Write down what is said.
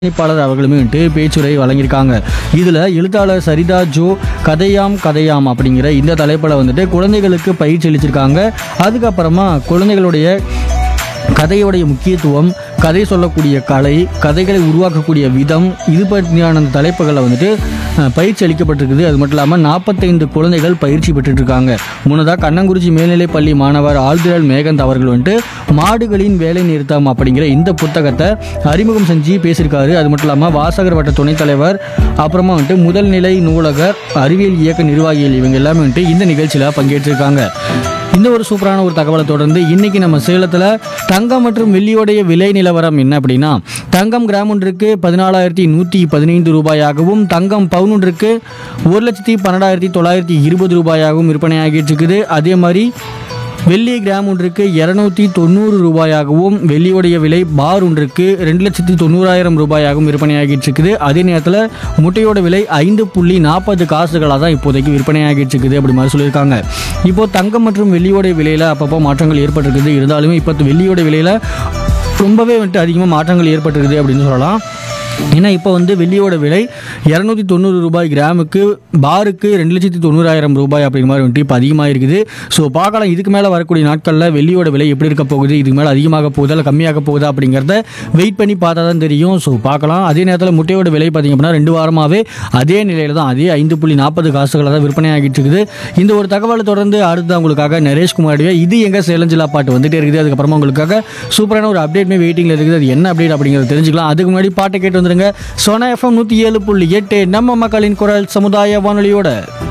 பணிப்பாளர் அவர்களுமே வந்துட்டு பேச்சுரை வழங்கியிருக்காங்க இதில் எழுத்தாளர் சரிதா ஜோ கதையாம் கதையாம் அப்படிங்கிற இந்த தலைப்பில் வந்துட்டு குழந்தைகளுக்கு பயிற்சி அளிச்சிருக்காங்க அதுக்கப்புறமா குழந்தைகளுடைய கதையோடைய முக்கியத்துவம் கதை சொல்லக்கூடிய கலை கதைகளை உருவாக்கக்கூடிய விதம் இது பற்றியான அந்த தலைப்புகளை வந்துட்டு அஹ், பயிற்சி அளிக்கப்பட்டிருக்குது அது மட்டும் இல்லாமல் நாற்பத்தைந்து குழந்தைகள் பயிற்சி பெற்றுட்டு இருக்காங்க முன்னதாக கண்ணங்குறிச்சி மேல்நிலைப் பள்ளி மாணவர் ஆழ்திரல் மேகந்த் அவர்கள் வந்துட்டு மாடுகளின் வேலை நிறுத்தம் அப்படிங்கிற இந்த புத்தகத்தை அறிமுகம் செஞ்சு பேசியிருக்காரு அது மட்டும் இல்லாமல் வாசகர் வட்ட துணைத் தலைவர் அப்புறமா வந்துட்டு முதல் நிலை நூலகர் அறிவியல் இயக்க நிர்வாகிகள் இவங்க எல்லாமே வந்துட்டு இந்த நிகழ்ச்சியில் பங்கேற்றிருக்காங்க இந்த ஒரு சூப்பரான ஒரு தகவலை தொடர்ந்து இன்னைக்கு நம்ம சேலத்தில் தங்கம் மற்றும் வெள்ளியோடைய விலை நிலவரம் என்ன அப்படின்னா தங்கம் கிராம் ஒன்றுக்கு பதினாலாயிரத்தி நூற்றி பதினைந்து ரூபாயாகவும் தங்கம் பவுன் ஒன்றுக்கு ஒரு லட்சத்தி பன்னெண்டாயிரத்தி தொள்ளாயிரத்தி இருபது ரூபாயாகவும் விற்பனையாகிட்டு இருக்குது அதே மாதிரி வெள்ளி கிராம் ஒன்றுக்கு இரநூத்தி தொண்ணூறு ரூபாயாகவும் வெள்ளியோடைய விலை பார் ஒன்றுக்கு ரெண்டு லட்சத்தி தொண்ணூறாயிரம் ரூபாயாகவும் விற்பனையாகிட்டு இருக்குது அதே நேரத்தில் முட்டையோட விலை ஐந்து புள்ளி நாற்பது காசுகளாக தான் இப்போதைக்கு விற்பனையாகிட்டு இருக்குது அப்படி மாதிரி சொல்லியிருக்காங்க இப்போ தங்கம் மற்றும் வெள்ளியோடைய விலையில் அப்பப்போ மாற்றங்கள் ஏற்பட்டிருக்குது இருந்தாலுமே இப்போ வெள்ளியோட விலையில் ரொம்பவே வந்துட்டு அதிகமாக மாற்றங்கள் ஏற்பட்டிருக்குது அப்படின்னு சொல்லலாம் ஏன்னா இப்போ வந்து வெள்ளியோட விலை இரநூத்தி தொண்ணூறு ரூபாய் கிராமுக்கு பாருக்கு ரெண்டு லட்சத்தி தொண்ணூறாயிரம் ரூபாய் அப்படிங்கிற மாதிரி வந்துட்டு இப்போ அதிகமாக இருக்குது ஸோ பார்க்கலாம் இதுக்கு மேலே வரக்கூடிய நாட்களில் வெள்ளியோட விலை எப்படி இருக்க போகுது இதுக்கு மேலே அதிகமாக போகுதா இல்லை கம்மியாக போகுதா அப்படிங்கிறத வெயிட் பண்ணி பார்த்தா தான் தெரியும் ஸோ பார்க்கலாம் அதே நேரத்தில் முட்டையோட விலை பார்த்திங்க அப்படின்னா ரெண்டு வாரமாகவே அதே நிலையில் தான் அதே ஐந்து புள்ளி நாற்பது காசுகளை தான் விற்பனை ஆகிட்டு இருக்குது இந்த ஒரு தகவலை தொடர்ந்து அடுத்து உங்களுக்காக நரேஷ்குமாருடைய இது எங்க சேலஞ்சிலா பாட்டு வந்துட்டே இருக்குது அதுக்கப்புறமா உங்களுக்காக சூப்பரான ஒரு அப்டேட்மே வெயிட்டிங்கில் இருக்குது அது என்ன அப்டேட் அப்படிங்கிறத தெரிஞ்சுக்கலாம் அதுக்கு முன்னாடி பாட்டை கேட்டு வந்துருங்க சோனா எஃப்எம் நூற்றி ஏழு புள்ளி எட்டு நம்ம மக்களின் குரல் சமுதாய வானொலியோட